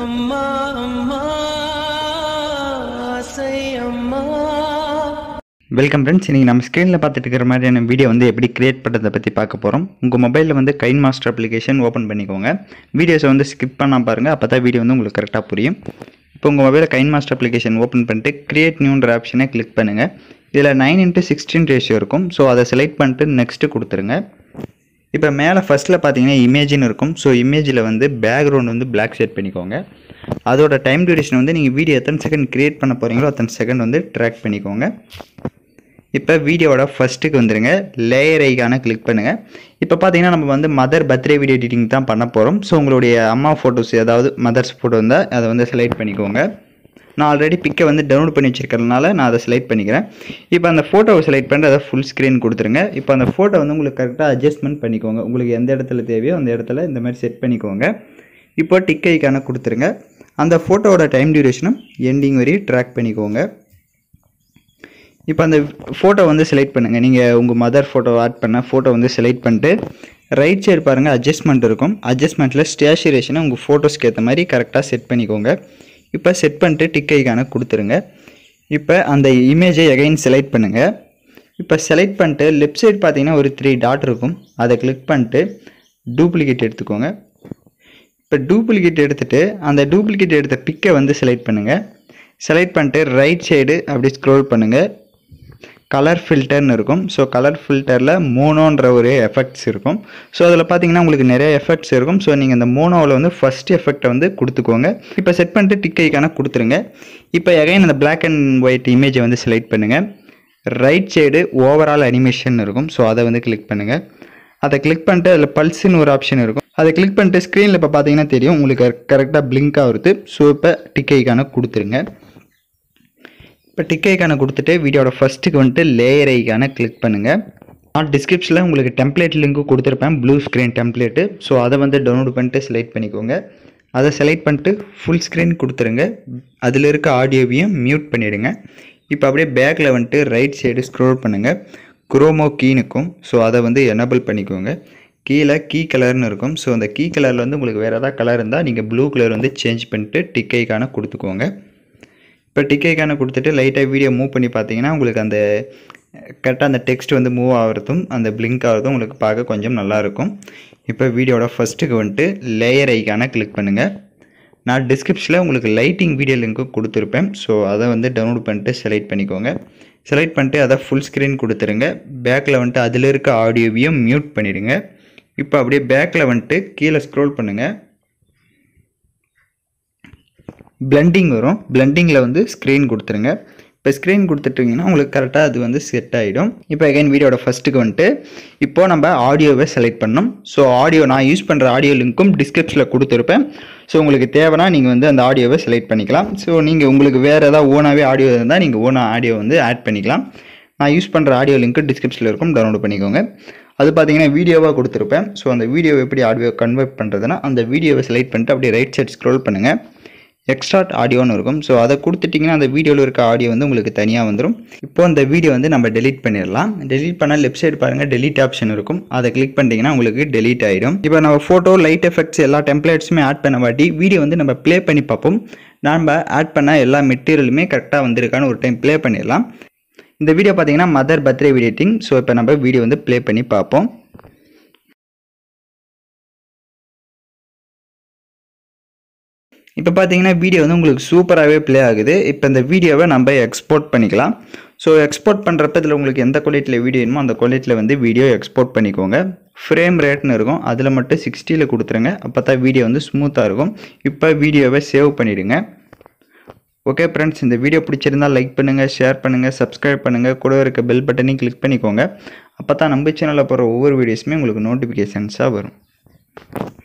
அம்மா அம்மா ஆசை அம்மா வெல்கம் ஃப்ரெண்ட்ஸ் இன்றைக்கி நம்ம ஸ்க்ரீனில் பார்த்துட்டு இருக்கிற மாதிரியான வீடியோ வந்து எப்படி கிரியேட் பண்ணுறதை பற்றி பார்க்க போகிறோம் உங்கள் மொபைலில் வந்து கைன் மாஸ்டர் அப்ளிகேஷன் ஓப்பன் பண்ணிக்கோங்க வீடியோஸை வந்து ஸ்கிப் பண்ணால் பாருங்கள் அப்போ தான் வீடியோ வந்து உங்களுக்கு கரெக்டாக புரியும் இப்போ உங்கள் மொபைலில் கைன் மாஸ்டர் அப்ளிகேஷன் ஓப்பன் பண்ணிட்டு கிரியேட் நியூன்ற ஆப்ஷனை கிளிக் பண்ணுங்கள் இதில் நைன் இன்ட்டு சிக்ஸ்டீன் ரேஷியோ இருக்கும் ஸோ அதை செலக்ட் பண்ணிட்டு நெக்ஸ்ட்டு கொடுத்துருங்க இப்போ மேலே ஃபஸ்ட்டில் பார்த்தீங்கன்னா இமேஜின்னு இருக்கும் ஸோ இமேஜில் வந்து பேக்ரவுண்ட் வந்து பிளாக் செட் பண்ணிக்கோங்க அதோட டைம் டியூரேஷன் வந்து நீங்கள் வீடியோ எத்தனை செகண்ட் கிரியேட் பண்ண போகிறீங்களோ அத்தனை செகண்ட் வந்து ட்ராக் பண்ணிக்கோங்க இப்போ வீடியோவோட ஃபஸ்ட்டுக்கு வந்துடுங்க லேயர் ஐக்கான கிளிக் பண்ணுங்கள் இப்போ பார்த்தீங்கன்னா நம்ம வந்து மதர் பர்த்டே வீடியோ எடிட்டிங் தான் பண்ண போகிறோம் ஸோ உங்களுடைய அம்மா ஃபோட்டோஸ் ஏதாவது மதர்ஸ் ஃபோட்டோ இருந்தால் அதை வந்து செலக்ட் பண்ணிக்கோங்க நான் ஆல்ரெடி பிக்கை வந்து டவுன்லோட் பண்ணி வச்சிருக்கறதுனால நான் அதை செலக்ட் பண்ணிக்கிறேன் இப்போ அந்த ஃபோட்டோவை செலக்ட் பண்ணிட்டு அதை ஃபுல் ஸ்க்ரீன் கொடுத்துருங்க இப்போ அந்த ஃபோட்டோ வந்து உங்களுக்கு கரெக்டாக அட்ஜஸ்ட்மெண்ட் பண்ணிக்கோங்க உங்களுக்கு எந்த இடத்துல தேவையோ அந்த இடத்துல இந்த மாதிரி செட் பண்ணிக்கோங்க இப்போ டிக் ஐக்கான கொடுத்துருங்க அந்த ஃபோட்டோவோட டைம் டியூரேஷனும் எண்டிங் வரையும் ட்ராக் பண்ணிக்கோங்க இப்போ அந்த ஃபோட்டோ வந்து செலக்ட் பண்ணுங்கள் நீங்கள் உங்கள் மதர் ஃபோட்டோ ஆட் பண்ண ஃபோட்டோ வந்து செலக்ட் பண்ணிட்டு ரைட் சைடு பாருங்கள் அட்ஜஸ்ட்மெண்ட் இருக்கும் அட்ஜஸ்ட்மெண்ட்டில் ஸ்டேச்சுரேஷனை உங்கள் ஃபோட்டோஸ்க்கு ஏற்ற மாதிரி கரெக்டாக செட் பண்ணிக்கோங்க இப்போ செட் பண்ணிட்டு டிக் ஐக்கான கொடுத்துருங்க இப்போ அந்த இமேஜை எகைன் செலக்ட் பண்ணுங்கள் இப்போ செலக்ட் பண்ணிட்டு லெஃப்ட் சைடு பார்த்தீங்கன்னா ஒரு த்ரீ டாட் இருக்கும் அதை கிளிக் பண்ணிட்டு டூப்ளிகேட் எடுத்துக்கோங்க இப்போ டூப்ளிகேட் எடுத்துகிட்டு அந்த டூப்ளிகேட் எடுத்த பிக்கை வந்து செலக்ட் பண்ணுங்கள் செலக்ட் பண்ணிட்டு ரைட் சைடு அப்படி ஸ்க்ரோல் பண்ணுங்கள் கலர் ஃபில்டர்னு இருக்கும் ஸோ கலர் ஃபில்டரில் மோனோன்ற ஒரு எஃபெக்ட்ஸ் இருக்கும் ஸோ அதில் பார்த்தீங்கன்னா உங்களுக்கு நிறைய எஃபெக்ட்ஸ் இருக்கும் ஸோ நீங்கள் அந்த மோனோவில் வந்து ஃபஸ்ட் எஃபெக்டை வந்து கொடுத்துக்கோங்க இப்போ செட் பண்ணிட்டு டிக் ஐக்கான கொடுத்துருங்க இப்போ எகைன் அந்த பிளாக் அண்ட் ஒயிட் இமேஜை வந்து செலக்ட் பண்ணுங்கள் ரைட் சைடு ஓவரால் அனிமேஷன் இருக்கும் ஸோ அதை வந்து கிளிக் பண்ணுங்கள் அதை கிளிக் பண்ணிட்டு அதில் பல்ஸுன்னு ஒரு ஆப்ஷன் இருக்கும் அதை கிளிக் பண்ணிட்டு ஸ்க்ரீனில் இப்போ பார்த்தீங்கன்னா தெரியும் உங்களுக்கு கரெக்டாக பிளிங்க் ஆகுது ஸோ இப்போ டிக் ஐக்கான கொடுத்துருங்க இப்போ டிக் ஐக்கான கொடுத்துட்டு வீடியோட ஃபஸ்ட்டுக்கு வந்துட்டு லேயர் ஐக்கான கிளிக் பண்ணுங்கள் நான் டிஸ்கிரிப்ஷனில் உங்களுக்கு டெம்ப்ளேட் லிங்க்கு கொடுத்துருப்பேன் ப்ளூ ஸ்க்ரீன் டெம்ப்ளேட்டு ஸோ அதை வந்து டவுன்லோட் பண்ணிட்டு செலக்ட் பண்ணிக்கோங்க அதை செலக்ட் பண்ணிட்டு ஃபுல் ஸ்க்ரீன் கொடுத்துருங்க அதில் இருக்க ஆடியோவையும் மியூட் பண்ணிவிடுங்க இப்போ அப்படியே பேக்கில் வந்துட்டு ரைட் சைடு ஸ்க்ரோல் பண்ணுங்கள் குரோமோ கீனுக்கும் ஸோ அதை வந்து எனபிள் பண்ணிக்கோங்க கீழே கீ கலர்னு இருக்கும் ஸோ அந்த கீ கலரில் வந்து உங்களுக்கு வேறு ஏதாவது கலர் இருந்தால் நீங்கள் ப்ளூ கலர் வந்து சேஞ்ச் பண்ணிட்டு டிக் ஐக்கான கொடுத்துக்கோங்க இப்போ டிக் ஐக்கான கொடுத்துட்டு லைட்டாக வீடியோ மூவ் பண்ணி பார்த்தீங்கன்னா உங்களுக்கு அந்த கரெக்டாக அந்த டெக்ஸ்ட் வந்து மூவ் ஆகிறதும் அந்த பிளிங்க் ஆகிறதும் உங்களுக்கு பார்க்க கொஞ்சம் நல்லாயிருக்கும் இப்போ வீடியோட ஃபஸ்ட்டுக்கு வந்துட்டு லேயர் ஐக்கான கிளிக் பண்ணுங்கள் நான் டிஸ்கிரிப்ஷனில் உங்களுக்கு லைட்டிங் வீடியோ லிங்க்கு கொடுத்துருப்பேன் ஸோ அதை வந்து டவுன்லோட் பண்ணிட்டு செலக்ட் பண்ணிக்கோங்க செலக்ட் பண்ணிட்டு அதை ஃபுல் ஸ்க்ரீன் கொடுத்துருங்க பேக்கில் வந்துட்டு அதில் இருக்க ஆடியோவையும் மியூட் பண்ணிடுங்க இப்போ அப்படியே பேக்கில் வந்துட்டு கீழே ஸ்க்ரோல் பண்ணுங்கள் பிளண்டிங் வரும் பிளண்டிங்கில் வந்து ஸ்க்ரீன் கொடுத்துருங்க இப்போ ஸ்க்ரீன் கொடுத்துட்டிங்கன்னா உங்களுக்கு கரெக்டாக அது வந்து செட் ஆகிடும் இப்போ அகைன் வீடியோட ஃபஸ்ட்டுக்கு வந்துட்டு இப்போது நம்ம ஆடியோவை செலக்ட் பண்ணோம் ஸோ ஆடியோ நான் யூஸ் பண்ணுற ஆடியோ லிங்க்கும் டிஸ்கிரிப்ஷனில் கொடுத்துருப்பேன் ஸோ உங்களுக்கு தேவைன்னா நீங்கள் வந்து அந்த ஆடியோவை செலக்ட் பண்ணிக்கலாம் ஸோ நீங்கள் உங்களுக்கு வேறு ஏதாவது ஓனாகவே ஆடியோ இருந்தால் நீங்கள் ஓனாக ஆடியோ வந்து ஆட் பண்ணிக்கலாம் நான் யூஸ் பண்ணுற ஆடியோ லிங்க்கு டிஸ்கிரிப்ஷனில் இருக்கும் டவுன்லோட் பண்ணிக்கோங்க அது பார்த்தீங்கன்னா வீடியோவாக கொடுத்துருப்பேன் ஸோ அந்த வீடியோவை எப்படி ஆடியோ கன்வெர்ட் பண்ணுறதுனா அந்த வீடியோவை செலக்ட் பண்ணிட்டு அப்படியே ரைட் சைட் ஸ்க்ரோல் பண்ணுங்கள் எக்ஸ்ட்ராட் ஆடியோன்னு இருக்கும் ஸோ அதை கொடுத்துட்டிங்கன்னா அந்த வீடியோவில் இருக்க ஆடியோ வந்து உங்களுக்கு தனியாக வந்துடும் இப்போ அந்த வீடியோ வந்து நம்ம டெலீட் பண்ணிடலாம் டெலீட் பண்ணால் லெஃப்ட் சைடு பாருங்கள் டெலீட் ஆப்ஷன் இருக்கும் அதை கிளிக் பண்ணிட்டீங்கன்னா உங்களுக்கு டெலீட் ஆகிடும் இப்போ நம்ம ஃபோட்டோ லைட் எஃபெக்ட்ஸ் எல்லா டெம்ப்ளேட்ஸுமே ஆட் பண்ண வாட்டி வீடியோ வந்து நம்ம ப்ளே பண்ணி பார்ப்போம் நம்ம ஆட் பண்ண எல்லா மெட்டீரியலுமே கரெக்டாக வந்திருக்கான்னு ஒரு டைம் ப்ளே பண்ணிடலாம் இந்த வீடியோ பார்த்தீங்கன்னா மதர் பர்த்டே வீடியோட்டிங் ஸோ இப்போ நம்ம வீடியோ வந்து ப்ளே பண்ணி பார்ப்போம் இப்போ பார்த்தீங்கன்னா வீடியோ வந்து உங்களுக்கு சூப்பராகவே ப்ளே ஆகுது இப்போ இந்த வீடியோவை நம்ம எக்ஸ்போர்ட் பண்ணிக்கலாம் ஸோ எக்ஸ்போர்ட் பண்ணுறப்ப இதில் உங்களுக்கு எந்த குவாலிட்டியில் வீடியோ வேணுமோ அந்த குவாலிட்டியில் வந்து வீடியோ எக்ஸ்போர்ட் பண்ணிக்கோங்க ஃப்ரேம் ரேட்னு இருக்கும் அதில் மட்டும் சிக்ஸ்டியில் கொடுத்துருங்க அப்போ தான் வீடியோ வந்து ஸ்மூத்தாக இருக்கும் இப்போ வீடியோவை சேவ் பண்ணிவிடுங்க ஓகே ஃப்ரெண்ட்ஸ் இந்த வீடியோ பிடிச்சிருந்தால் லைக் பண்ணுங்கள் ஷேர் பண்ணுங்கள் சப்ஸ்கிரைப் பண்ணுங்கள் கூட இருக்க பெல் பட்டனையும் கிளிக் பண்ணிக்கோங்க அப்போ தான் நம்ம சேனலில் போகிற ஒவ்வொரு வீடியோஸுமே உங்களுக்கு நோட்டிஃபிகேஷன்ஸாக வரும்